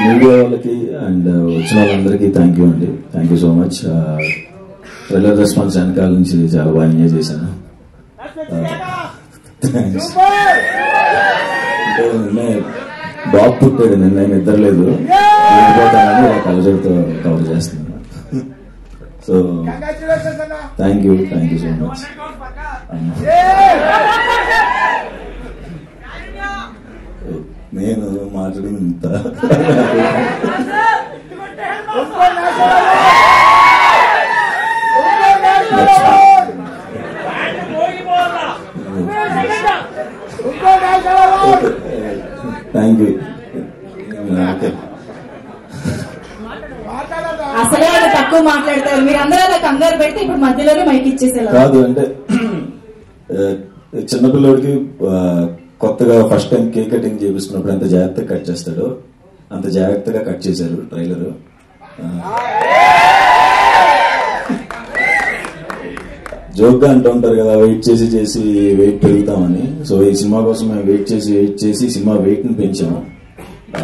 media వాళ్ళకి and వచ్చిన వాళ్ళందరికీ థ్యాంక్ యూ అండి thank you so much trailer response వెనకాల నుంచి చాలా బాగా ఎంజాయ్ చేశాను థ్యాంక్స్ అంటే నిన్నే బాబు పుట్టాడు నిన్న నిద్రలేదు వెళ్ళిపోతానని ఇలా కలజోడితో కవర్ చేస్తున్నాను so thank you thank you so much నేను మాట్లాడింది ఇంత థ్యాంక్ యూ ఓకే అసలే ఆయన తక్కువ మాట్లాడతారు మీరు అందరూ అలా కంగారు పెడితే ఇప్పుడు మధ్యలోనే మైక్ ఇచ్చేసేలా కాదు అంటే ఆ, చిన్నపిల్లడికి ఆ, కొత్తగా ఫస్ట్ టైం కేక్ కటింగ్ చేపిస్తున్నప్పుడు ఎంత జాగ్రత్తగా కట్ చేస్తాడో అంత జాగ్రత్తగా కట్ చేశారు ట్రైలర్ జోక్ గా అంటూ ఉంటారు కదా వెయిట్ చేసి చేసి వెయిట్ పెరుగుతామని సో ఈ సినిమా కోసం మేము వెయిట్ చేసి వెయిట్ చేసి సినిమా వెయిట్ ని పెంచాము ఆ,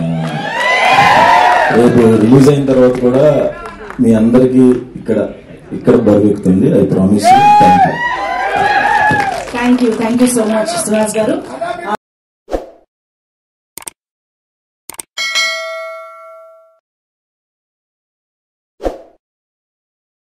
రేపు రిలీజ్ అయిన తర్వాత కూడా మీ అందరికి ఇక్కడ ఇక్కడ బరువెక్కుతుంది I promise thank you thank you thank you so much Suhas గారు